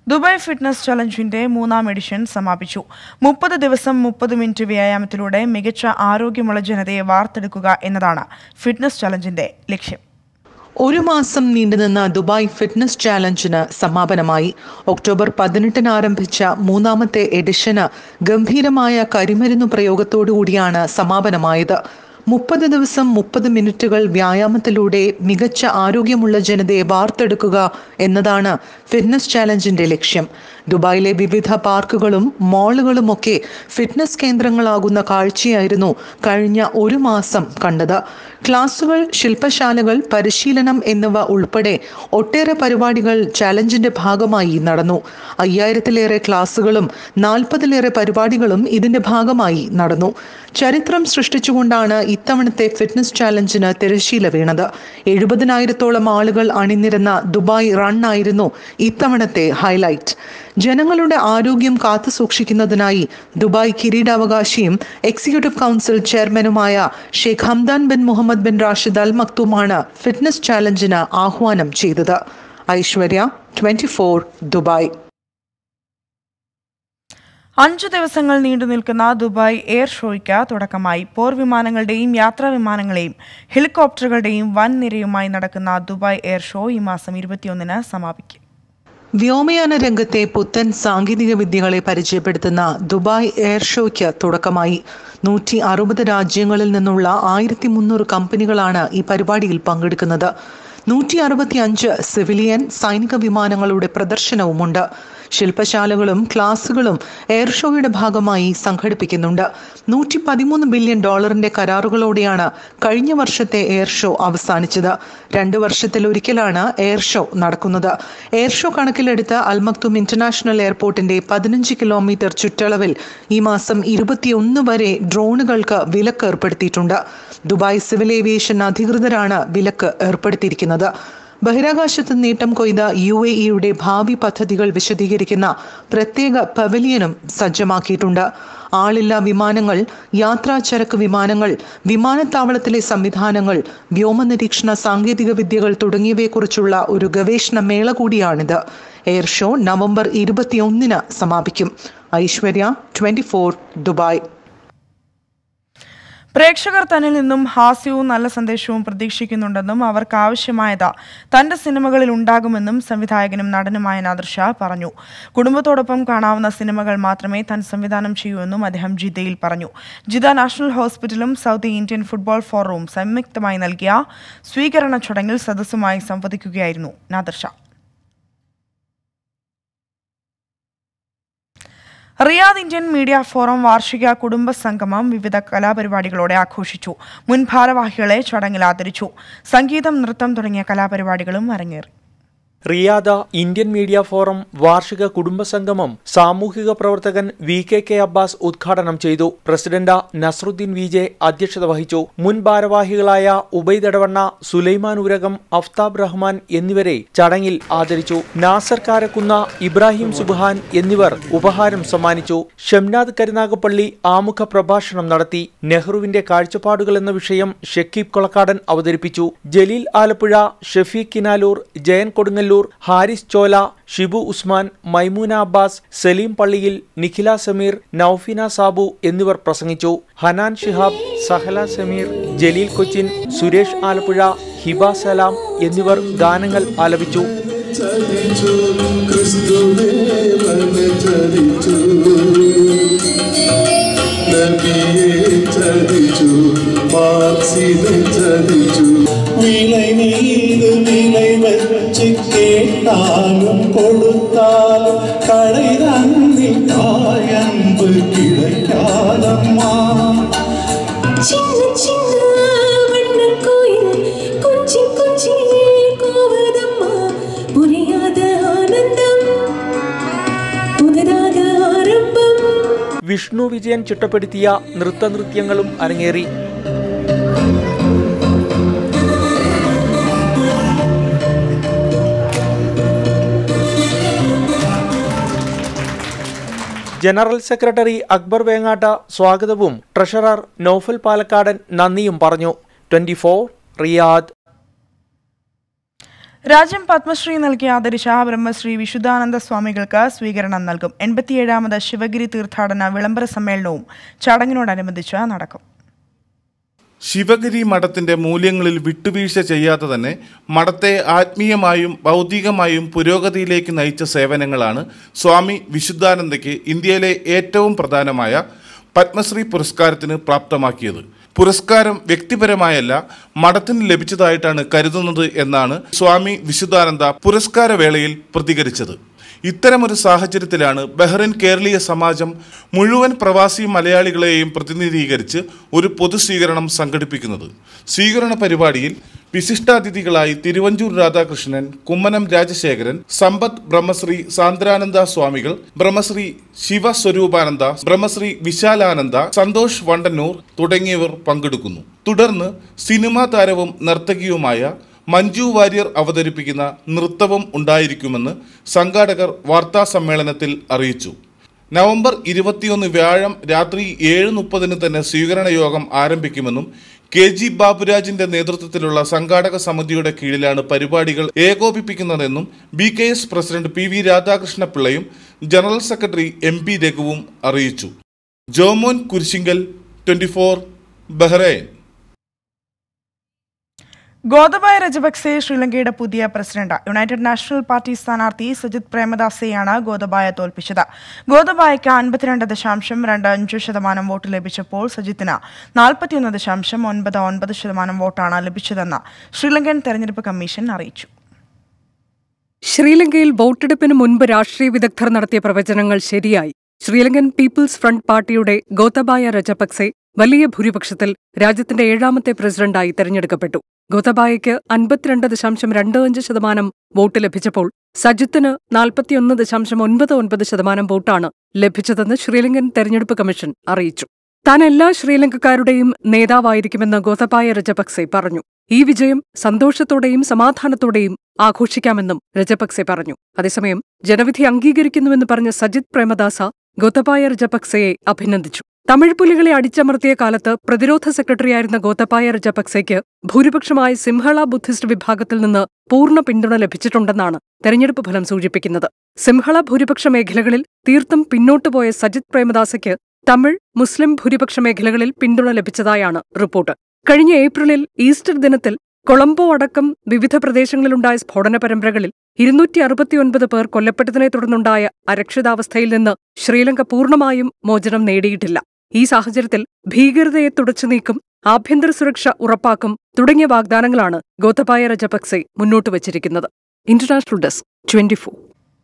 ദുബായ് ഫിറ്റ്നസ് ചലഞ്ചിന്റെ മൂന്നാം എഡിഷൻ സമാപിച്ചു മുപ്പത് ദിവസം മുപ്പത് മിനിറ്റ് വ്യായാമത്തിലൂടെ മികച്ച ആരോഗ്യമുള്ള ജനതയെ വാർത്തെടുക്കുക എന്നതാണ് ഫിറ്റ്നസ് ചലഞ്ചിന്റെ ലക്ഷ്യം ഒരു മാസം നീണ്ടുനിന്ന ദുബായ് ഫിറ്റ്നസ് ചാലഞ്ചിന് സമാപനമായി ഒക്ടോബർ പതിനെട്ടിന് ആരംഭിച്ച മൂന്നാമത്തെ എഡിഷന് ഗംഭീരമായ കരിമരുന്നു പ്രയോഗത്തോടുകൂടിയാണ് സമാപനമായത് മുപ്പത് ദിവസം മുപ്പത് മിനിറ്റുകൾ വ്യായാമത്തിലൂടെ മികച്ച ആരോഗ്യമുള്ള ജനതയെ വാർത്തെടുക്കുക എന്നതാണ് ഫിറ്റ്നസ് ചാലഞ്ചിന്റെ ലക്ഷ്യം ദുബായിലെ വിവിധ പാർക്കുകളും മാളുകളുമൊക്കെ ഫിറ്റ്നസ് കേന്ദ്രങ്ങളാകുന്ന കാഴ്ചയായിരുന്നു കഴിഞ്ഞ ഒരു മാസം കണ്ടത് ക്ലാസുകൾ ശില്പശാലകൾ പരിശീലനം എന്നിവ ഉൾപ്പെടെ ഒട്ടേറെ പരിപാടികൾ ചാലഞ്ചിന്റെ ഭാഗമായി നടന്നു അയ്യായിരത്തിലേറെ ക്ലാസുകളും നാൽപ്പതിലേറെ പരിപാടികളും ഇതിന്റെ ഭാഗമായി നടന്നു ചരിത്രം സൃഷ്ടിച്ചുകൊണ്ടാണ് ഇത്തവണത്തെ ഫിറ്റ്നസ് ചാലഞ്ചിന് തിരശ്ശീല വീണത് എഴുപതിനായിരത്തോളം ആളുകൾ അണിനിരുന്ന ദുബായ് റൺ ആയിരുന്നു ഇത്തവണത്തെ ഹൈലൈറ്റ് ജനങ്ങളുടെ ആരോഗ്യം കാത്തു സൂക്ഷിക്കുന്നതിനായി ദുബായ് കിരീടാവകാശിയും എക്സിക്യൂട്ടീവ് കൗൺസിൽ ചെയർമാനുമായ Sheikh Hamdan bin Mohammed bin Rashid Al മക്തുമാണ് ഫിറ്റ്നസ് ചാലഞ്ചിന് ആഹ്വാനം ചെയ്തത് ഐശ്വര്യ ട്വന്റി ദുബായ് അഞ്ചു ദിവസങ്ങൾ നീണ്ടു നിൽക്കുന്ന ദുബായ് എയർ ഷോയ്ക്ക് തുടക്കമായി പോർ വിമാനങ്ങളുടെയും യാത്രാ വിമാനങ്ങളെയും ഹെലികോപ്റ്ററുകളുടെയും വൻ നിരയുമായി നടക്കുന്ന ദുബായ് എയർ ഷോ ഈ മാസം ഇരുപത്തിയൊന്നിന് സമാപിക്കും വ്യോമയാന രംഗത്തെ പുത്തൻ സാങ്കേതിക വിദ്യകളെ പരിചയപ്പെടുത്തുന്ന ദുബായ് എയർ ഷോയ്ക്ക് തുടക്കമായി നൂറ്റി അറുപത് രാജ്യങ്ങളിൽ നിന്നുള്ള ആയിരത്തി മുന്നൂറ് കമ്പനികളാണ് ഈ പരിപാടിയിൽ പങ്കെടുക്കുന്നത് നൂറ്റി അറുപത്തി അഞ്ച് സിവിലിയൻ സൈനിക വിമാനങ്ങളുടെ പ്രദർശനവുമുണ്ട് ശില്പശാലകളും ക്ലാസുകളും എയർ ഷോയുടെ ഭാഗമായി സംഘടിപ്പിക്കുന്നുണ്ട് നൂറ്റി പതിമൂന്ന് ബില്യൺ ഡോളറിന്റെ കരാറുകളോടെയാണ് കഴിഞ്ഞ വർഷത്തെ എയർ ഷോ അവസാനിച്ചത് രണ്ടു വർഷത്തിലൊരിക്കലാണ് എയർ ഷോ നടക്കുന്നത് എയർ ഷോ കണക്കിലെടുത്ത് അൽമക്തും ഇന്റർനാഷണൽ എയർപോർട്ടിന്റെ പതിനഞ്ച് കിലോമീറ്റർ ചുറ്റളവിൽ ഈ മാസം ഇരുപത്തിയൊന്ന് വരെ ഡ്രോണുകൾക്ക് വിലക്ക് ഏർപ്പെടുത്തിയിട്ടുണ്ട് ദുബായ് സിവിൽ ഏവിയേഷൻ അധികൃതരാണ് വിലക്ക് ഏർപ്പെടുത്തിയിരിക്കുന്നത് ബഹിരാകാശത്ത് നേട്ടം കൊയ്ത യു എ ഇയുടെ ഭാവി പദ്ധതികൾ വിശദീകരിക്കുന്ന പ്രത്യേക പവലിയനും സജ്ജമാക്കിയിട്ടുണ്ട് ആളില്ലാ വിമാനങ്ങൾ യാത്രാ ചരക്ക് വിമാനങ്ങൾ വിമാനത്താവളത്തിലെ സംവിധാനങ്ങൾ വ്യോമനിരീക്ഷണ സാങ്കേതിക വിദ്യകൾ തുടങ്ങിയവയെക്കുറിച്ചുള്ള ഒരു ഗവേഷണ മേള കൂടിയാണിത് എയർ ഷോ നവംബർ ഇരുപത്തിയൊന്നിന് സമാപിക്കും ഐശ്വര്യ ട്വന്റി ദുബായ് പ്രേക്ഷകർ തന്നിൽ നിന്നും ഹാസ്യവും നല്ല സന്ദേശവും പ്രതീക്ഷിക്കുന്നുണ്ടെന്നും അവർക്ക് ആവശ്യമായത് തന്റെ സിനിമകളിൽ ഉണ്ടാകുമെന്നും സംവിധായകനും നടനുമായ നാദർഷ പറഞ്ഞു കുടുംബത്തോടൊപ്പം കാണാവുന്ന സിനിമകൾ മാത്രമേ താൻ സംവിധാനം ചെയ്യൂ എന്നും അദ്ദേഹം ജിദ്ദയിൽ പറഞ്ഞു ജിദ്ദ നാഷണൽ ഹോസ്പിറ്റലും സൗത്ത് ഇന്ത്യൻ ഫുട്ബോൾ ഫോറവും സംയുക്തമായി നൽകിയ സ്വീകരണ ചടങ്ങിൽ സദസ്സുമായി സംവദിക്കുകയായിരുന്നു Nadirsha Riyadh Indian media forum വാർഷിക കുടുംബ സംഗമം വിവിധ കലാപരിപാടികളോടെ ആഘോഷിച്ചു മുൻ ഭാരവാഹികളെ ചടങ്ങിൽ ആദരിച്ചു സംഗീതം നൃത്തം തുടങ്ങിയ കലാപരിപാടികളും അരങ്ങേറി റിയാദ ഇന്ത്യൻ മീഡിയ ഫോറം വാർഷിക കുടുംബ സംഗമം സാമൂഹിക പ്രവർത്തകൻ വി കെ കെ അബ്ബാസ് ഉദ്ഘാടനം ചെയ്തു പ്രസിഡന്റ് നസറുദ്ദീൻ വി ജെ അധ്യക്ഷത വഹിച്ചു മുൻ ഭാരവാഹികളായ ഉബൈദ് എടവണ്ണ സുലൈമാൻ ഉരകം അഫ്താബ് റഹ്മാൻ എന്നിവരെ ചടങ്ങിൽ ആദരിച്ചു നാസർ കാരക്കുന്ന ഇബ്രാഹിം സുബ്ഹാൻ എന്നിവർ ഉപഹാരം സമ്മാനിച്ചു ഷംനാദ് കരുനാഗപ്പള്ളി ആമുഖ പ്രഭാഷണം നടത്തി നെഹ്റുവിന്റെ കാഴ്ചപ്പാടുകൾ എന്ന വിഷയം ഷക്കീബ് കൊളക്കാടൻ അവതരിപ്പിച്ചു ജലീൽ ആലപ്പുഴ ഷഫീഖ് കിനാലൂർ ജയൻ കൊടുങ്ങല്ലൂർ ഹാരിസ് ചോല ഷിബു ഉസ്മാൻ മൈമൂന അബ്ബാസ് സലീം പള്ളിയിൽ നിഖില സമീർ നൌഫിന സാബു എന്നിവർ പ്രസംഗിച്ചു ഹനാൻ ഷിഹാബ് സഹല സമീർ ജലീൽ കൊച്ചിൻ സുരേഷ് ആലപ്പുഴ ഹിബ സലാം എന്നിവർ ഗാനങ്ങൾ ആലപിച്ചു വിളை மீது விலை வச்சு கேட்டாலும் கொடுத்தாலும் கடை தன்னில் தாயன்பு கிடைக்காதம்மா சின்ன சின்ன வண்ணக் கோயில் கொஞ்சி கொஞ்சி கோவதம்மா புரியாத ஆனந்தம் പുതുതാക ആരംഭം വിഷ്ണു വിജയൻ ചിട്ടപ്പെടുത്തിയ നൃത്തനൃത്യങ്ങളും അരങ്ങേറി ജനറൽ സെക്രട്ടറി അക്ബർ വേങ്ങാട്ട സ്വാഗതവും ട്രഷറർ നൌഫൽ പാലക്കാടൻ നന്ദിയും പറഞ്ഞു ട്വന്റി റിയാദ് രാജ്യം പത്മശ്രീ നൽകി ആദരിച്ച ബ്രഹ്മശ്രീ വിശുദ്ധാനന്ദ സ്വാമികൾക്ക് സ്വീകരണം നൽകും എൺപത്തിയേഴാമത് ശിവഗിരി തീർത്ഥാടന വിളംബര സമ്മേളനവും ചടങ്ങിനോടനുബന്ധിച്ച് നടക്കും ശിവഗിരി മഠത്തിന്റെ മൂല്യങ്ങളിൽ വിട്ടുവീഴ്ച ചെയ്യാതെ തന്നെ മഠത്തെ ആത്മീയമായും ഭൗതികമായും പുരോഗതിയിലേക്ക് നയിച്ച സേവനങ്ങളാണ് സ്വാമി വിശുദ്ധാനന്ദയ്ക്ക് ഇന്ത്യയിലെ ഏറ്റവും പ്രധാനമായ പത്മശ്രീ പുരസ്കാരത്തിന് പ്രാപ്തമാക്കിയത് പുരസ്കാരം വ്യക്തിപരമായല്ല മഠത്തിന് ലഭിച്ചതായിട്ടാണ് കരുതുന്നത് എന്നാണ് സ്വാമി വിശുദ്ധാനന്ദ പുരസ്കാര വേളയിൽ പ്രതികരിച്ചത് ഇത്തരമൊരു സാഹചര്യത്തിലാണ് ബഹ്റിൻ കേരളീയ സമാജം മുഴുവൻ പ്രവാസി മലയാളികളെയും പ്രതിനിധീകരിച്ച് ഒരു പൊതുസ്വീകരണം സംഘടിപ്പിക്കുന്നത് സ്വീകരണ പരിപാടിയിൽ വിശിഷ്ടാതിഥികളായി തിരുവഞ്ചൂർ രാധാകൃഷ്ണൻ കുമ്മനം രാജശേഖരൻ സമ്പത്ത് ബ്രഹ്മശ്രീ സാന്ദ്രാനന്ദ സ്വാമികൾ ബ്രഹ്മശ്രീ ശിവസ്വരൂപാനന്ദ ബ്രഹ്മശ്രീ വിശാലാനന്ദ സന്തോഷ് വണ്ടന്നൂർ തുടങ്ങിയവർ പങ്കെടുക്കുന്നു തുടർന്ന് സിനിമാ താരവും നർത്തകിയുമായ മഞ്ജു വാര്യർ അവതരിപ്പിക്കുന്ന നൃത്തവും ഉണ്ടായിരിക്കുമെന്ന് സംഘാടകർ വാർത്താ സമ്മേളനത്തിൽ അറിയിച്ചു നവംബർ ഇരുപത്തിയൊന്ന് വ്യാഴം രാത്രി ഏഴ് മുപ്പതിന് തന്നെ സ്വീകരണ യോഗം ആരംഭിക്കുമെന്നും കെ ജി ബാബുരാജിന്റെ നേതൃത്വത്തിലുള്ള സംഘാടക സമിതിയുടെ കീഴിലാണ് പരിപാടികൾ ഏകോപിപ്പിക്കുന്നതെന്നും B K S president P V Radhakrishna പിള്ളയും ജനറൽ സെക്രട്ടറി എം പി രഘുവും അറിയിച്ചു Jomon Kurisinkal twenty four Bahrain Gotabaya Rajapaksa ശ്രീലങ്കയുടെ പുതിയ പ്രസിഡന്റ് യുണൈറ്റഡ് നാഷണൽ പാർട്ടി സ്ഥാനാർത്ഥി സജിത് പ്രേമദാസെയാണ് ഗോതബായ തോൽപ്പിച്ചത് ഗോതബായയ്ക്ക് അൻപത്തിരണ്ട് ദശാംശം രണ്ട് അഞ്ച് ശതമാനം വോട്ട് ലഭിച്ചപ്പോൾ സജിത്തിന് നാൽപ്പത്തിയൊന്ന് ദശാംശം ഒൻപത് ഒൻപത് ശതമാനം വോട്ടാണ് ലഭിച്ചതെന്ന് ശ്രീലങ്കൻ തെരഞ്ഞെടുപ്പ് കമ്മീഷൻ അറിയിച്ചു ശ്രീലങ്കയിൽ വോട്ടെടുപ്പിന് മുൻപ് രാഷ്ട്രീയ വിദഗ്ധർ നടത്തിയ പ്രവചനങ്ങൾ ശരിയായി ശ്രീലങ്കൻ പീപ്പിൾസ് ഫ്രണ്ട് പാർട്ടിയുടെ ഗോതബായ രജപക്സെ വലിയ ഭൂരിപക്ഷത്തിൽ രാജ്യത്തിന്റെ ഏഴാമത്തെ പ്രസിഡന്റായി തെരഞ്ഞെടുക്കപ്പെട്ടു ഗോതബായയ്ക്ക് അൻപത്തിരണ്ട് ദശാംശം രണ്ട് അഞ്ച് ശതമാനം വോട്ട് ലഭിച്ചപ്പോൾ സജിത്തിന് നാൽപ്പത്തിയൊന്ന് ദശാംശം ഒൻപത് ഒൻപത് ശതമാനം വോട്ടാണ് ലഭിച്ചതെന്ന് ശ്രീലങ്കൻ തെരഞ്ഞെടുപ്പ് കമ്മീഷൻ അറിയിച്ചു താൻ എല്ലാ ശ്രീലങ്കക്കാരുടെയും നേതാവായിരിക്കുമെന്ന് ഗോതബായ രജപക്സെ പറഞ്ഞു ഈ വിജയം സന്തോഷത്തോടെയും സമാധാനത്തോടെയും ആഘോഷിക്കാമെന്നും രജപക്സെ പറഞ്ഞു അതേസമയം ജനവിധി അംഗീകരിക്കുന്നുവെന്ന് പറഞ്ഞ സജിത് പ്രേമദാസ ഗോതബായ രജപക്സെയെ അഭിനന്ദിച്ചു തമിഴ് പുലികളെ അടിച്ചമർത്തിയ കാലത്ത് പ്രതിരോധ സെക്രട്ടറിയായിരുന്ന ഗോതബായ രജപക്സെയ്ക്ക് ഭൂരിപക്ഷമായ സിംഹള ബുദ്ധിസ്റ്റ് വിഭാഗത്തിൽ നിന്ന് പൂർണ്ണ പിന്തുണ ലഭിച്ചിട്ടുണ്ടെന്നാണ് തെരഞ്ഞെടുപ്പ് ഫലം സൂചിപ്പിക്കുന്നത് സിംഹള ഭൂരിപക്ഷ മേഖലകളിൽ തീർത്തും പിന്നോട്ടുപോയ സജിത് പ്രേമദാസയ്ക്ക് തമിഴ് മുസ്ലിം ഭൂരിപക്ഷ മേഖലകളിൽ പിന്തുണ ലഭിച്ചതായാണ് റിപ്പോർട്ട് കഴിഞ്ഞ ഏപ്രിലിൽ ഈസ്റ്റർ ദിനത്തിൽ കൊളംബോ അടക്കം വിവിധ പ്രദേശങ്ങളിലുണ്ടായ സ്ഫോടന പരമ്പരകളിൽ ഇരുന്നൂറ്റി അറുപത്തിയൊൻപത് പേർ കൊല്ലപ്പെട്ടതിനെ തുടർന്നുണ്ടായ അരക്ഷിതാവസ്ഥയിൽ നിന്ന് ശ്രീലങ്ക പൂർണ്ണമായും മോചനം നേടിയിട്ടില്ല ഈ സാഹചര്യത്തിൽ ഭീകരതയെ തുടച്ചു നീക്കും ആഭ്യന്തര സുരക്ഷ ഉറപ്പാക്കും തുടങ്ങിയ വാഗ്ദാനങ്ങളാണ് ഗോതബായ രജപക്സെ മുന്നോട്ട് വച്ചിരിക്കുന്നത് ഇന്റർനാഷണൽ ഡെസ്ക് ട്വന്റിഫോർ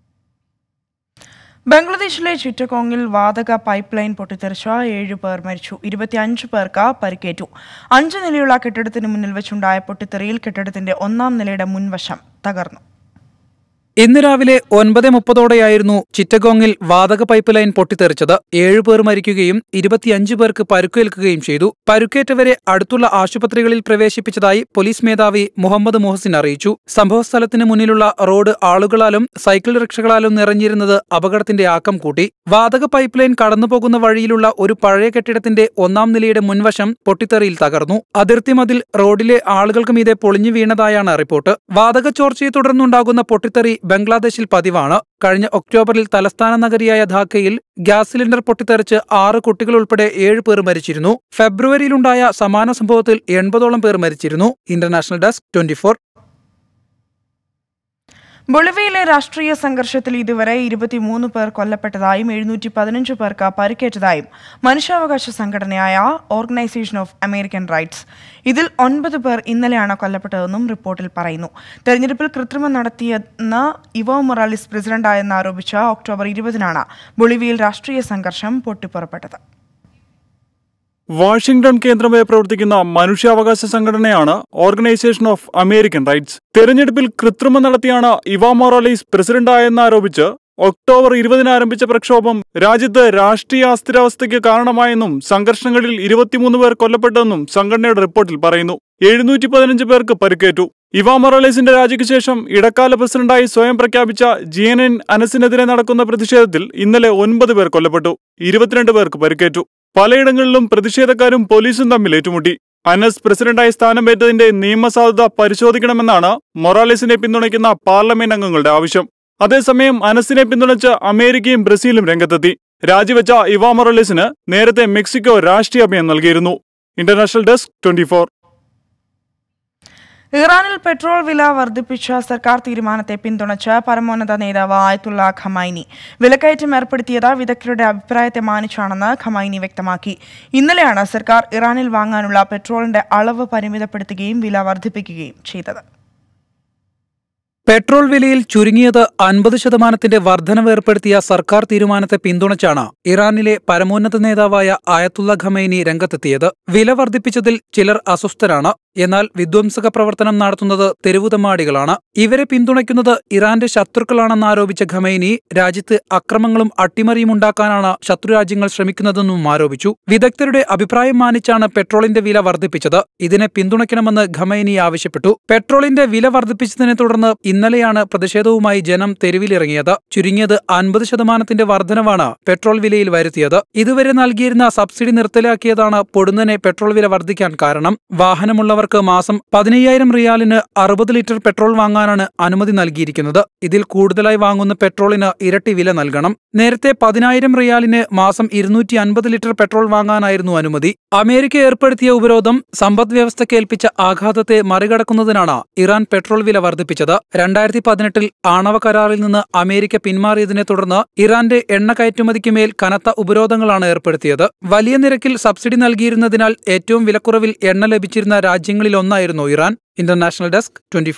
ബംഗ്ലാദേശിലെ ചിറ്റഗോങ്ങിൽ വാതക പൈപ്പ് ലൈൻ പൊട്ടിത്തെറിച്ച ഏഴ് പേർ മരിച്ചു ഇരുപത്തിയഞ്ച് പേർക്ക് പരിക്കേറ്റു അഞ്ച് നിലയുള്ള കെട്ടിടത്തിന് മുന്നിൽ വെച്ചുണ്ടായ പൊട്ടിത്തെറിയിൽ കെട്ടിടത്തിന്റെ ഒന്നാം നിലയുടെ മുൻവശം തകർന്നു ഇന്ന് രാവിലെ ഒൻപത് മുപ്പതോടെയായിരുന്നു ചിറ്റഗോങ്ങിൽ വാതക പൈപ്പ് ലൈൻ പൊട്ടിത്തെറിച്ചത് ഏഴുപേർ മരിക്കുകയും ഇരുപത്തിയഞ്ച് പേർക്ക് പരുക്കേൽക്കുകയും ചെയ്തു പരുക്കേറ്റവരെ അടുത്തുള്ള ആശുപത്രികളിൽ പ്രവേശിപ്പിച്ചതായി പോലീസ് മേധാവി മുഹമ്മദ് മുഹസിൻ അറിയിച്ചു സംഭവസ്ഥലത്തിന് മുന്നിലുള്ള റോഡ് ആളുകളാലും സൈക്കിൾ റിക്ഷകളാലും നിറഞ്ഞിരുന്നത് അപകടത്തിന്റെ ആക്കം കൂട്ടി വാതക പൈപ്പ് ലൈൻ കടന്നുപോകുന്ന വഴിയിലുള്ള ഒരു പഴയ കെട്ടിടത്തിന്റെ ഒന്നാം നിലയുടെ മുൻവശം പൊട്ടിത്തെറിയിൽ തകർന്നു അതിർത്തി മതിൽ റോഡിലെ ആളുകൾക്ക് മീതെ പൊളിഞ്ഞു വീണതായാണ് റിപ്പോർട്ട് വാതക ചോർച്ചയെ തുടർന്നുണ്ടാകുന്ന പൊട്ടിത്തെറി ബംഗ്ലാദേശിൽ പതിവാണ് കഴിഞ്ഞ ഒക്ടോബറിൽ തലസ്ഥാന നഗരിയായ ധാക്കയിൽ ഗ്യാസ് സിലിണ്ടർ പൊട്ടിത്തെറിച്ച് ആറ് കുട്ടികൾ ഉൾപ്പെടെ ഏഴ് പേർ മരിച്ചിരുന്നു ഫെബ്രുവരിയിലുണ്ടായ സമാന സംഭവത്തിൽ എൺപതോളം പേർ മരിച്ചിരുന്നു ഇന്റർനാഷണൽ ഡെസ്ക് ട്വന്റി ബൊളിവിയയിലെ രാഷ്ട്രീയ സംഘർഷത്തിൽ ഇതുവരെ ഇരുപത്തിമൂന്ന് പേർ കൊല്ലപ്പെട്ടതായും എഴുന്നൂറ്റി പതിനഞ്ച് പേർക്ക് പരിക്കേറ്റതായും മനുഷ്യാവകാശ സംഘടനയായ ഓർഗനൈസേഷൻ ഓഫ് അമേരിക്കൻ റൈറ്റ്സ് ഇതിൽ ഒൻപത് പേർ ഇന്നലെയാണ് കൊല്ലപ്പെട്ടതെന്നും റിപ്പോർട്ടിൽ പറയുന്നു തെരഞ്ഞെടുപ്പിൽ കൃത്രിമം നടത്തിയെന്ന് ഇവോ മൊറാലിസ് പ്രസിഡന്റായെന്ന് ആരോപിച്ച ഒക്ടോബർ ഇരുപതിനാണ് ബൊളിവിയയിൽ രാഷ്ട്രീയ സംഘർഷം പൊട്ടിപ്പുറപ്പെട്ടത് വാഷിംഗ്ടൺ കേന്ദ്രമായി പ്രവർത്തിക്കുന്ന മനുഷ്യാവകാശ സംഘടനയാണ് ഓർഗനൈസേഷൻ ഓഫ് അമേരിക്കൻ റൈറ്റ്സ് തെരഞ്ഞെടുപ്പിൽ കൃത്രിമം നടത്തിയാണ് ഇവാ മൊറാലീസ് പ്രസിഡന്റായെന്നാരോപിച്ച് ഒക്ടോബർ ഇരുപതിന് ആരംഭിച്ച പ്രക്ഷോഭം രാജ്യത്ത് രാഷ്ട്രീയ അസ്ഥിരാവസ്ഥയ്ക്ക് കാരണമായെന്നും സംഘർഷങ്ങളിൽ ഇരുപത്തിമൂന്ന് പേർ കൊല്ലപ്പെട്ടെന്നും സംഘടനയുടെ റിപ്പോർട്ടിൽ പറയുന്നു എഴുന്നൂറ്റി പതിനഞ്ച് പേർക്ക് പരിക്കേറ്റു ഇവാ മൊറാലേസിന്റെ രാജിക്ക് ശേഷം ഇടക്കാല പ്രസിഡന്റായി സ്വയം പ്രഖ്യാപിച്ച ജിയനൻ അനസിനെതിരെ നടക്കുന്ന പ്രതിഷേധത്തിൽ ഇന്നലെ ഒൻപത് പേർ കൊല്ലപ്പെട്ടു ഇരുപത്തിരണ്ട് പേർക്ക് പരിക്കേറ്റു പലയിടങ്ങളിലും പ്രതിഷേധക്കാരും പോലീസും തമ്മിൽ ഏറ്റുമുട്ടി അനസ് പ്രസിഡന്റായി സ്ഥാനമേറ്റതിന്റെ നിയമസാധുത പരിശോധിക്കണമെന്നാണ് മൊറാലിസിനെ പിന്തുണയ്ക്കുന്ന പാർലമെന്റ് അംഗങ്ങളുടെ ആവശ്യം അതേസമയം അനസിനെ പിന്തുണച്ച് അമേരിക്കയും ബ്രസീലും രംഗത്തെത്തി രാജിവെച്ച ഇവാ മൊറാലിസിന് നേരത്തെ മെക്സിക്കോ രാഷ്ട്രീയ നൽകിയിരുന്നു ഇന്റർനാഷണൽ ഡെസ്ക് ട്വന്റി ഇറാനിൽ പെട്രോൾ വില വർദ്ധിപ്പിച്ച സർക്കാർ തീരുമാനത്തെ പിന്തുണച്ച് പരമോന്നത നേതാവ് ആയത്തുള്ള ഖമൈനി വിലക്കയറ്റം ഏർപ്പെടുത്തിയത് വിദഗ്ധരുടെ അഭിപ്രായത്തെ മാനിച്ചാണെന്ന് ഖമൈനി വ്യക്തമാക്കി ഇന്നലെയാണ് സർക്കാർ ഇറാനിൽ വാങ്ങാനുള്ള പെട്രോളിന്റെ അളവ് പരിമിതപ്പെടുത്തുകയും വില വർദ്ധിപ്പിക്കുകയും ചെയ്തത് പെട്രോൾ വിലയിൽ ചുരുങ്ങിയത് അൻപത് ശതമാനത്തിന്റെ വർധനവ് ഏർപ്പെടുത്തിയ സർക്കാർ തീരുമാനത്തെ പിന്തുണച്ചാണ് ഇറാനിലെ പരമോന്നത നേതാവായ ആയത്തുള്ള ഖമൈനി രംഗത്തെത്തിയത് വില വർദ്ധിപ്പിച്ചതിൽ ചിലർ അസ്വസ്ഥരാണ് എന്നാൽ വിധ്വംസക പ്രവർത്തനം നടത്തുന്നത് തെരുവുതമ്മാടികളാണ് ഇവരെ പിന്തുണയ്ക്കുന്നത് ഇറാന്റെ ശത്രുക്കളാണെന്ന് ആരോപിച്ച ഖമൈനി രാജ്യത്ത് അക്രമങ്ങളും അട്ടിമറിയും ഉണ്ടാക്കാനാണ് ശത്രുരാജ്യങ്ങൾ ശ്രമിക്കുന്നതെന്നും ആരോപിച്ചു വിദഗ്ധരുടെ അഭിപ്രായം മാനിച്ചാണ് പെട്രോളിന്റെ വില വർദ്ധിപ്പിച്ചത് ഇതിനെ പിന്തുണയ്ക്കണമെന്ന് ഖമൈനി ആവശ്യപ്പെട്ടു പെട്രോളിന്റെ വില വർദ്ധിപ്പിച്ചതിനെ തുടർന്ന് ഇന്നലെയാണ് പ്രതിഷേധവുമായി ജനം തെരുവിലിറങ്ങിയത് ചുരുങ്ങിയത് അൻപത് ശതമാനത്തിന്റെ വർധനവാണ് പെട്രോൾ വിലയിൽ വരുത്തിയത് ഇതുവരെ നൽകിയിരുന്ന സബ്സിഡി നിർത്തലാക്കിയതാണ് പൊടുന്നനെ പെട്രോൾ വില വർദ്ധിക്കാൻ കാരണം വാഹനമുള്ളവർക്ക് മാസം പതിനയ്യായിരം റിയാലിന് അറുപത് ലിറ്റർ പെട്രോൾ വാങ്ങാനാണ് അനുമതി നൽകിയിരിക്കുന്നത് ഇതിൽ കൂടുതലായി വാങ്ങുന്ന പെട്രോളിന് ഇരട്ടി വില നൽകണം നേരത്തെ പതിനായിരം റിയാലിന് മാസം ഇരുന്നൂറ്റി അൻപത് ലിറ്റർ പെട്രോൾ വാങ്ങാനായിരുന്നു അനുമതി അമേരിക്ക ഏർപ്പെടുത്തിയ ഉപരോധം സമ്പദ് വ്യവസ്ഥയ്ക്ക് ഏൽപ്പിച്ച ആഘാതത്തെ മറികടക്കുന്നതിനാണ് ഇറാൻ പെട്രോൾ വില വർദ്ധിപ്പിച്ചത് രണ്ടായിരത്തി പതിനെട്ടിൽ ആണവ കരാറിൽ നിന്ന് അമേരിക്ക പിന്മാറിയതിനെ തുടർന്ന് ഇറാന്റെ എണ്ണ കയറ്റുമതിക്ക് മേൽ കനത്ത ഉപരോധങ്ങളാണ് ഏർപ്പെടുത്തിയത് വലിയ നിരക്കിൽ സബ്സിഡി നൽകിയിരുന്നതിനാൽ ഏറ്റവും വിലക്കുറവിൽ എണ്ണ ലഭിച്ചിരുന്ന രാജ്യങ്ങളിലൊന്നായിരുന്നു ഇറാൻ ഇന്റർനാഷണൽ ഡെസ്ക് ട്വന്റി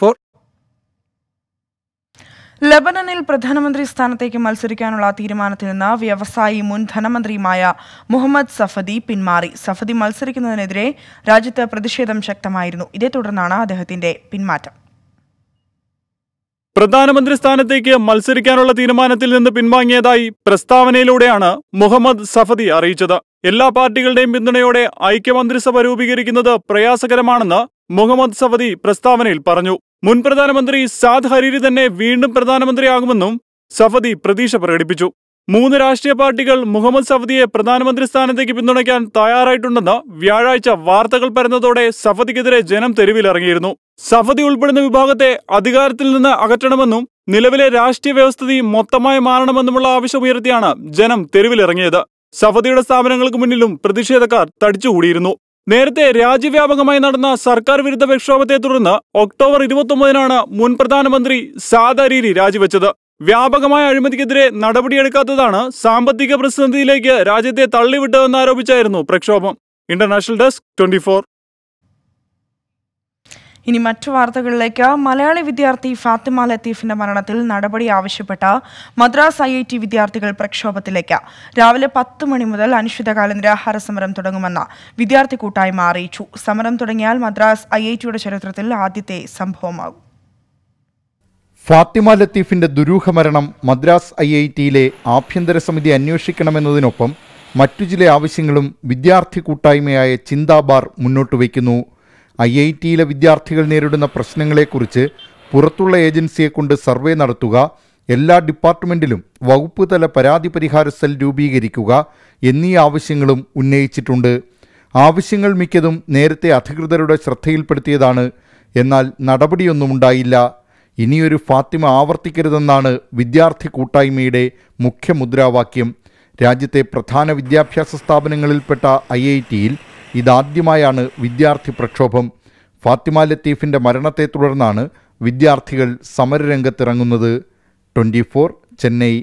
ലബനനിൽ പ്രധാനമന്ത്രി സ്ഥാനത്തേക്ക് മത്സരിക്കാനുള്ള തീരുമാനത്തിൽ നിന്ന് വ്യവസായി മുൻ ധനമന്ത്രിയുമായ മുഹമ്മദ് സഫദി പിന്മാറി സഫദി മത്സരിക്കുന്നതിനെതിരെ രാജ്യത്ത് പ്രതിഷേധം ശക്തമായിരുന്നു ഇതേ തുടർന്നാണ് അദ്ദേഹത്തിന്റെ പിന്മാറ്റം പ്രധാനമന്ത്രി സ്ഥാനത്തേക്ക് മത്സരിക്കാനുള്ള തീരുമാനത്തിൽ നിന്ന് പിൻവാങ്ങിയതായി പ്രസ്താവനയിലൂടെയാണ് മുഹമ്മദ് സഫദി അറിയിച്ചത് എല്ലാ പാർട്ടികളുടെയും പിന്തുണയോടെ ഐക്യമന്ത്രിസഭ രൂപീകരിക്കുന്നത് പ്രയാസകരമാണെന്ന് മുഹമ്മദ് സഫദി പ്രസ്താവനയിൽ പറഞ്ഞു മുൻ പ്രധാനമന്ത്രി സാദ് ഹരീരി തന്നെ വീണ്ടും പ്രധാനമന്ത്രിയാകുമെന്നും സഫദി പ്രതീക്ഷ പ്രകടിപ്പിച്ചു മൂന്ന് രാഷ്ട്രീയ പാർട്ടികൾ മുഹമ്മദ് സഫദിയെ പ്രധാനമന്ത്രി സ്ഥാനത്തേക്ക് പിന്തുണയ്ക്കാൻ തയ്യാറായിട്ടുണ്ടെന്ന് വ്യാഴാഴ്ച വാർത്തകൾ പരന്നതോടെ സഫദിക്കെതിരെ ജനം തെരുവിലിറങ്ങിയിരുന്നു സഫദി ഉൾപ്പെടുന്ന വിഭാഗത്തെ അധികാരത്തിൽ നിന്ന് അകറ്റണമെന്നും നിലവിലെ രാഷ്ട്രീയ വ്യവസ്ഥിതി മൊത്തമായി മാറണമെന്നുമുള്ള ആവശ്യമുയർത്തിയാണ് ജനം തെരുവിലിറങ്ങിയത് സഫദിയുടെ സ്ഥാപനങ്ങൾക്ക് മുന്നിലും പ്രതിഷേധക്കാർ തടിച്ചുകൂടിയിരുന്നു നേരത്തെ രാജ്യവ്യാപകമായി നടന്ന സർക്കാർ വിരുദ്ധ പ്രക്ഷോഭത്തെ തുടർന്ന് ഒക്ടോബർ ഇരുപത്തൊമ്പതിനാണ് മുൻ പ്രധാനമന്ത്രി സാദ് അരീരി രാജിവെച്ചത് വ്യാപകമായ അഴിമതിക്കെതിരെ നടപടിയെടുക്കാത്തതാണ് സാമ്പത്തിക പ്രതിസന്ധിയിലേക്ക് രാജ്യത്തെ തള്ളിവിട്ടതെന്ന് ആരോപിച്ചായിരുന്നു പ്രക്ഷോഭം ഇന്റർനാഷണൽ ഡെസ്ക് ട്വന്റി ഇനി മറ്റു വാർത്തകളിലേക്ക് മലയാളി വിദ്യാർത്ഥി ഫാത്തിമ ലത്തീഫിന്റെ മരണത്തിൽ നടപടി ആവശ്യപ്പെട്ട മദ്രാസ് ഐ ഐ ടി വിദ്യാർത്ഥികൾ പ്രക്ഷോഭത്തിലേക്ക് രാവിലെ പത്ത് മണി മുതൽ അനിശ്ചിതകാല നിരാഹാര സമരം തുടങ്ങുമെന്ന് വിദ്യാർത്ഥി കൂട്ടായ്മ അറിയിച്ചു സമരം തുടങ്ങിയാൽ മദ്രാസ് ഐ ഐ ടിയുടെ ചരിത്രത്തിൽ ആദ്യത്തെ സംഭവമാകും ഫാത്തിമ ലത്തീഫിന്റെ ദുരൂഹ മരണം മദ്രാസ് ഐ ഐ ടിയിലെ ആഭ്യന്തര സമിതി അന്വേഷിക്കണമെന്നതിനൊപ്പം മറ്റു ചില ആവശ്യങ്ങളും വിദ്യാർത്ഥി കൂട്ടായ്മയായ ചിന്താബാർ മുന്നോട്ട് വയ്ക്കുന്നു ഐ ഐ ടിയിലെ വിദ്യാർത്ഥികൾ നേരിടുന്ന പ്രശ്നങ്ങളെക്കുറിച്ച് പുറത്തുള്ള ഏജൻസിയെ കൊണ്ട് സർവേ നടത്തുക എല്ലാ ഡിപ്പാർട്ട്മെന്റിലും വകുപ്പ് തല പരാതി പരിഹാര സെൽ രൂപീകരിക്കുക എന്നീ ആവശ്യങ്ങളും ഉന്നയിച്ചിട്ടുണ്ട് ആവശ്യങ്ങൾ മിക്കതും നേരത്തെ അധികൃതരുടെ ശ്രദ്ധയിൽപ്പെടുത്തിയതാണ് എന്നാൽ നടപടിയൊന്നും ഉണ്ടായില്ല ഇനിയൊരു ഫാത്തിമ ആവർത്തിക്കരുതെന്നാണ് വിദ്യാർത്ഥി കൂട്ടായ്മയുടെ മുഖ്യ മുദ്രാവാക്യം രാജ്യത്തെ പ്രധാന വിദ്യാഭ്യാസ സ്ഥാപനങ്ങളിൽപ്പെട്ട ഐ ഐ ടിയിൽ ഇതാദ്യമായാണ് വിദ്യാർത്ഥി പ്രക്ഷോഭം ഫാത്തിമ ലത്തീഫിൻ്റെ മരണത്തെ തുടർന്നാണ് വിദ്യാർത്ഥികൾ സമരരംഗത്തിറങ്ങുന്നത് ട്വൻറ്റി ഫോർ ചെന്നൈ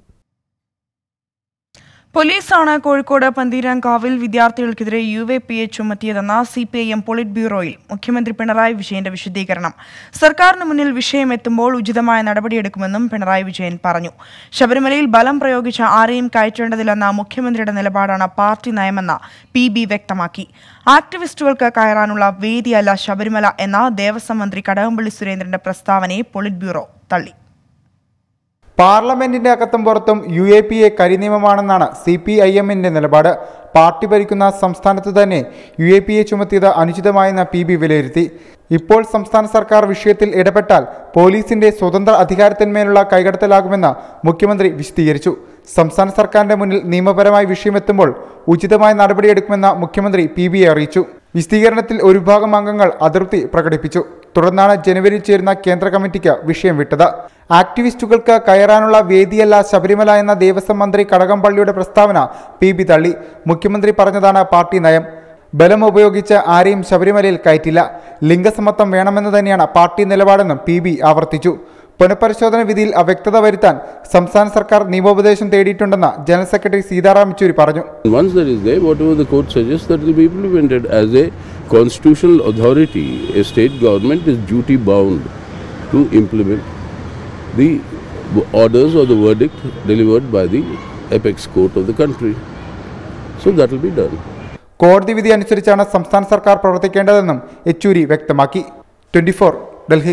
പോലീസാണ് കോഴിക്കോട് പന്തീരാങ്കാവിൽ വിദ്യാർത്ഥികൾക്കെതിരെ യു എ പി എ ചുമത്തിയതെന്ന C P I M polit ബ്യൂറോയിൽ മുഖ്യമന്ത്രി പിണറായി വിജയന്റെ വിശദീകരണം സർക്കാരിന് മുന്നിൽ വിഷയം എത്തുമ്പോൾ ഉചിതമായ നടപടിയെടുക്കുമെന്നും പിണറായി വിജയൻ പറഞ്ഞു ശബരിമലയിൽ ബലം പ്രയോഗിച്ച ആരെയും കയറ്റേണ്ടതില്ലെന്ന മുഖ്യമന്ത്രിയുടെ നിലപാടാണ് പാർട്ടി നയമെന്ന് പി ബി വ്യക്തമാക്കി ആക്ടിവിസ്റ്റുകൾക്ക് കയറാനുള്ള വേദിയല്ല ശബരിമല എന്ന ദേവസ്വം മന്ത്രി കടകംപള്ളി സുരേന്ദ്രന്റെ പ്രസ്താവനയെ പൊളിറ്റ് ബ്യൂറോ തള്ളി പാർലമെന്റിന്റെ അകത്തും പുറത്തും യു എ പി എ കരിനിയമമാണെന്നാണ് സി പി ഐ എമ്മിന്റെ നിലപാട് പാർട്ടി ഭരിക്കുന്ന സംസ്ഥാനത്ത് തന്നെ യു എ പി എ ചുമത്തിയത് അനുചിതമായെന്ന് പി ബി വിലയിരുത്തി ഇപ്പോൾ സംസ്ഥാന സർക്കാർ വിഷയത്തിൽ ഇടപെട്ടാൽ പോലീസിന്റെ സ്വതന്ത്ര അധികാരത്തിന്മേലുള്ള കൈകടത്തലാകുമെന്ന് മുഖ്യമന്ത്രി വിശദീകരിച്ചു സംസ്ഥാന സർക്കാരിന്റെ മുന്നിൽ നിയമപരമായ വിഷയമെത്തുമ്പോൾ ഉചിതമായ നടപടിയെടുക്കുമെന്ന് മുഖ്യമന്ത്രി പി ബിയെ അറിയിച്ചു വിശദീകരണത്തിൽ ഒരു വിഭാഗം അംഗങ്ങൾ അതൃപ്തി പ്രകടിപ്പിച്ചു തുടർന്നാണ് ജനുവരിയിൽ ചേരുന്ന കേന്ദ്ര കമ്മിറ്റിക്ക് വിഷയം വിട്ടത് ആക്ടിവിസ്റ്റുകൾക്ക് കയറാനുള്ള വേദിയല്ല ശബരിമല എന്ന ദേവസ്വം മന്ത്രി കടകംപള്ളിയുടെ പ്രസ്താവന പി ബി തള്ളി മുഖ്യമന്ത്രി പറഞ്ഞതാണ് പാർട്ടി നയം ബലം ഉപയോഗിച്ച് ആരെയും ശബരിമലയിൽ കയറ്റില്ല ലിംഗസമത്വം വേണമെന്ന് തന്നെയാണ് പാർട്ടി നിലപാടെന്നും പി ബി ആവർത്തിച്ചു പുനഃപരിശോധന വിധിയിൽ അവ്യക്തത വരുത്താൻ സംസ്ഥാന സർക്കാർ നിയമോപദേശം തേടിയിട്ടുണ്ടെന്ന് ജനറൽ സെക്രട്ടറി സീതാറാം യെച്ചൂരി പറഞ്ഞു Once that is there, whatever the court suggests, that will be implemented. As a constitutional authority, a state government is duty bound to implement the orders or the verdict delivered by the apex court of the country. So that will be done. കോടതി വിധി അനുസരിച്ചാണ് സംസ്ഥാന സർക്കാർ പ്രവർത്തിക്കേണ്ടതെന്നും യെച്ചൂരി വ്യക്തമാക്കി twenty Delhi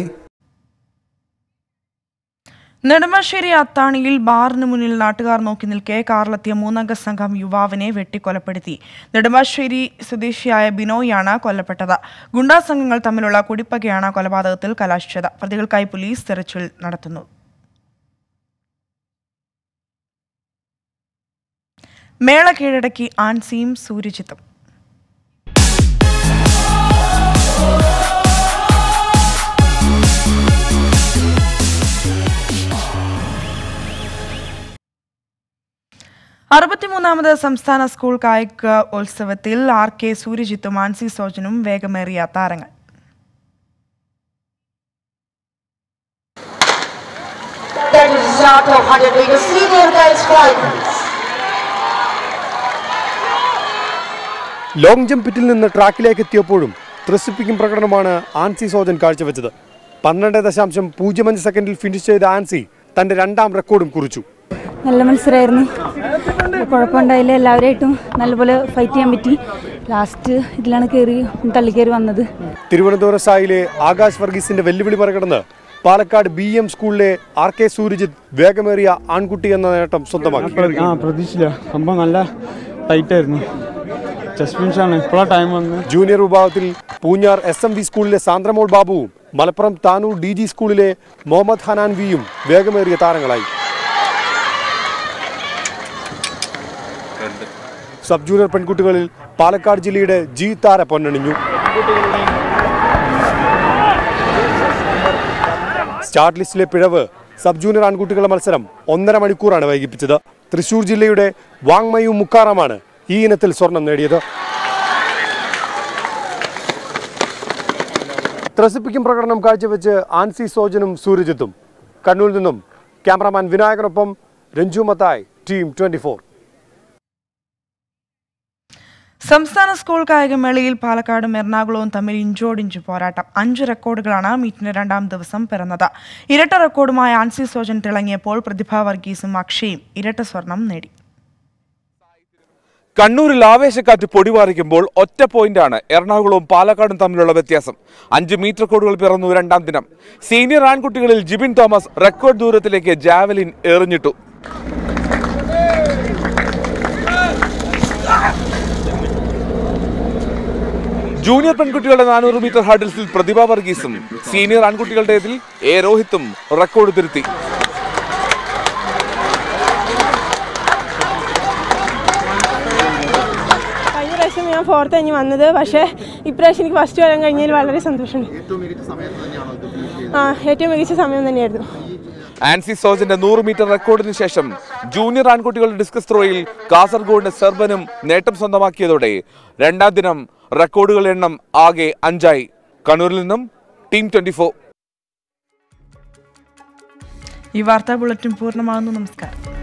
Nedumbassery അത്താണിയിൽ ബാറിന് മുന്നിൽ നാട്ടുകാർ നോക്കി നിൽക്കെ കാറിലെത്തിയ മൂന്നംഗ സംഘം യുവാവിനെ വെട്ടിക്കൊലപ്പെടുത്തി നെടുമ്പാശ്ശേരി സ്വദേശിയായ ബിനോയാണ് കൊല്ലപ്പെട്ടത് ഗുണ്ടാ സംഘങ്ങൾ തമ്മിലുള്ള കുടിപ്പകയാണ് കൊലപാതകത്തിൽ കലാശിച്ചത് പ്രതികൾക്കായി പോലീസ് തെരച്ചിൽ നടത്തുന്നു മേള കീഴടക്കി ആൻസിയും സൂര്യജിത്തും അറുപത്തിമൂന്നാമത് സംസ്ഥാന സ്കൂൾ കായിക ഉത്സവത്തിൽ ആർ കെ സൂര്യജിത്തും ആൻസി സോജനും വേഗമേറിയ താരങ്ങൾ That is the start of 100 meters senior guys finals. Long jump പിറ്റിൽ നിന്ന് ട്രാക്കിലേക്ക് എത്തിയപ്പോഴും ത്രസിപ്പിക്കും പ്രകടനമാണ് ആൻസി സോജൻ കാഴ്ചവെച്ചത് പന്ത്രണ്ട് ദശാംശം പൂജ്യം അഞ്ച് സെക്കൻഡിൽ ഫിനിഷ് ചെയ്ത ആൻസി തന്റെ രണ്ടാം റെക്കോർഡും കുറിച്ചു നല്ല മത്സരമായിരുന്നു കുഴപ്പമുണ്ടായില്ല എല്ലാവരായിട്ടും നല്ലപോലെ ഫൈറ്റ് ചെയ്യാൻ പറ്റി ലാസ്റ്റ് ഇതിലാണ് കയറി തള്ളിക്കയറി വന്നത് തിരുവനന്തപുരം സായിലെ ആകാശ് വർഗീസിന്റെ വെല്ലുവിളി മറികടന്ന് പാലക്കാട് ബി എം സ്കൂളിലെ ആർ കെ സൂര്യജിത്ത് വേഗമേറിയ ആൺകുട്ടി എന്ന നേട്ടം സ്വന്തമാക്കി ആ പ്രതീക്ഷിച്ചില്ല സംഭവം നല്ല ടൈറ്റ് ആയിരുന്നു ചെസ്റ്റ് ഫിനിഷാണ് ഇപ്പോഴാണ് ടൈം വന്നത് ജൂനിയർ വിഭാഗത്തിൽ പൂഞ്ഞാർ എസ് എം വി സ്കൂളിലെ സാന്ദ്രമോൾ ബാബുവും മലപ്പുറം താനൂർ ഡി ജി സ്കൂളിലെ മുഹമ്മദ് ഹനാൻ വിയും വേഗമേറിയ താരങ്ങളായി സബ് ജൂനിയർ പെൺകുട്ടികളിൽ പാലക്കാട് ജില്ലയുടെ ജി താര പൊന്നണിഞ്ഞു സ്റ്റാർട്ട് ലിസ്റ്റിലെ പിഴവ് സബ് ജൂനിയർ ആൺകുട്ടികളുടെ മത്സരം ഒന്നര മണിക്കൂറാണ് വൈകിപ്പിച്ചത് തൃശൂർ ജില്ലയുടെ വാങ്മയു മുക്കാറമാണ് ഈ ഇനത്തിൽ സ്വർണം നേടിയത് ത്രസിപ്പിക്കും പ്രകടനം കാഴ്ചവെച്ച് ആൻസി സോജനും സൂര്യജിത്തും കണ്ണൂരിൽ നിന്നും ക്യാമറാമാൻ വിനായകനൊപ്പം രഞ്ജു മത്തായ് ടീം ട്വന്റി സംസ്ഥാന സ്കൂൾ കായികമേളയിൽ പാലക്കാടും എറണാകുളവും തമ്മിൽ ഇഞ്ചോടിഞ്ച് പോരാട്ടം അഞ്ച് റെക്കോർഡുകളാണ് മീറ്റിന്റെ രണ്ടാം ദിവസം പിറന്നത് ഇരട്ട റെക്കോർഡുമായി ആൻസി സോജൻ തിളങ്ങിയപ്പോൾ പ്രതിഭ വർഗീസും അക്ഷയും ഇരട്ട സ്വർണം നേടി കണ്ണൂരിൽ ആവേശക്കാറ്റ് പൊടിവാറിക്കുമ്പോൾ ഒറ്റ പോയിന്റാണ് എറണാകുളവും പാലക്കാടും തമ്മിലുള്ള വ്യത്യാസം അഞ്ച് മീറ്റർ കോഡുകൾ പിറന്നു രണ്ടാം ദിനം സീനിയർ ആൺകുട്ടികളിൽ ജിബിൻ തോമസ് റെക്കോർഡ് ദൂരത്തിലേക്ക് ജാവലിൻ എറിഞ്ഞിട്ടു ജൂനിയർ പെൺകുട്ടികളുടെ നാനൂറ് മീറ്റർ ഹഡിൽസിൽ പ്രതിഭ വർഗീസും സീനിയർ ആൺകുട്ടികളുടേതിൽ എ രോഹിത്തും റെക്കോർഡ് തിരുത്തി കഴിഞ്ഞ പ്രാവശ്യം ഞാൻ ഫോർത്ത് കഴിഞ്ഞ് വന്നത് പക്ഷേ ഇപ്രാവശ്യം എനിക്ക് ഫസ്റ്റ് വരാൻ കഴിഞ്ഞതിൽ വളരെ സന്തോഷമുണ്ട് ആ ഏറ്റവും മികച്ച സമയം തന്നെയായിരുന്നു ആൻസി സോജന്റെ നൂറ് മീറ്റർ റെക്കോർഡിന് ശേഷം ജൂനിയർ ആൺകുട്ടികളുടെ ഡിസ്കസ് ത്രോയിൽ കാസർഗോഡിന്റെ സെർബനും നേട്ടം സ്വന്തമാക്കിയതോടെ രണ്ടാം ദിനം റെക്കോർഡുകളുടെ എണ്ണം ആകെ അഞ്ചായി കണ്ണൂരിൽ നിന്നും ടീം ട്വന്റി ഈ വാർത്താ ബുള്ളറ്റിൻ പൂർണ്ണമാകുന്നു നമസ്കാരം